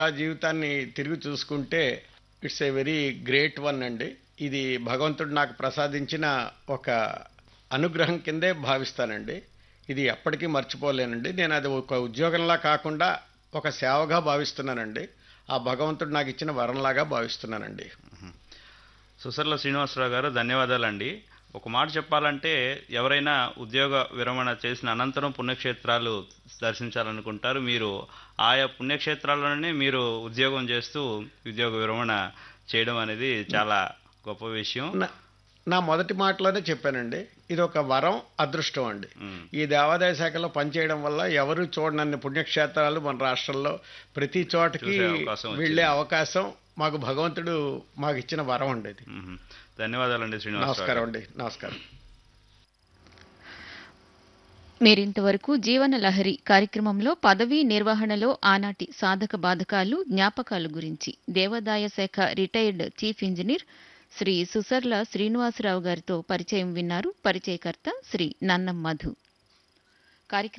జీవితాన్ని తిరిగి చూసుకుంటే it's a very great one అండి ఇది భగవంతుడు నాకు ప్రసాదించిన ఒక అనుగ్రహం కిందే భావిస్తానండి ఇది ఎప్పటికీ మర్చిపోలేనండి నేను అది ఒక ఉద్యోగంలా కాకుండా ఒక సేవగా భావిస్తున్నానండి ఆ భగవంతుడు నాకు ఇచ్చిన వరంలాగా భావిస్తున్నానండి సుసర్ల శ్రీనివాసరావు గారు ధన్యవాదాలండి ఒక మాట చెప్పాలంటే ఎవరైనా ఉద్యోగ విరమణ చేసిన అనంతరం పుణ్యక్షేత్రాలు దర్శించాలనుకుంటారు మీరు ఆయా పుణ్యక్షేత్రాల్లోనే మీరు ఉద్యోగం చేస్తూ ఉద్యోగ విరమణ చేయడం అనేది చాలా గొప్ప విషయం నా- నా మొదటి మాటలోనే చెప్పానండి ఇది ఒక వరం అదృష్టం అండి మ్మ్. ఈ దేవాదాయ శాఖలో పనిచేయడం వల్ల ఎవరు చూడనన్ని పుణ్యక్షేత్రాలు మన రాష్ట్రంలో ప్రతి చోటకి చూసే అవకాశం వచ్చింది. వెళ్ళే అవకాశం మాకు భగవంతుడు మాకు ఇచ్చిన వరం అండి ఇది మ్మ్. ధన్యవాదాలండి శ్రీనివాసరావు నమస్కారం గారు. అండి నమస్కారం మీరింతవరకు జీవన లహరి కార్యక్రమంలో పదవీ నిర్వహణలో ఆనాటి సాధక బాధకాలు జ్ఞాపకాలు గురించి దేవాదాయ శాఖ retired chief engineer Shri Susarla Srinivasarao గారితో పరిచయం విన్నారు పరిచయకర్త శ్రీ నన్నం మధు కార్యక్రమం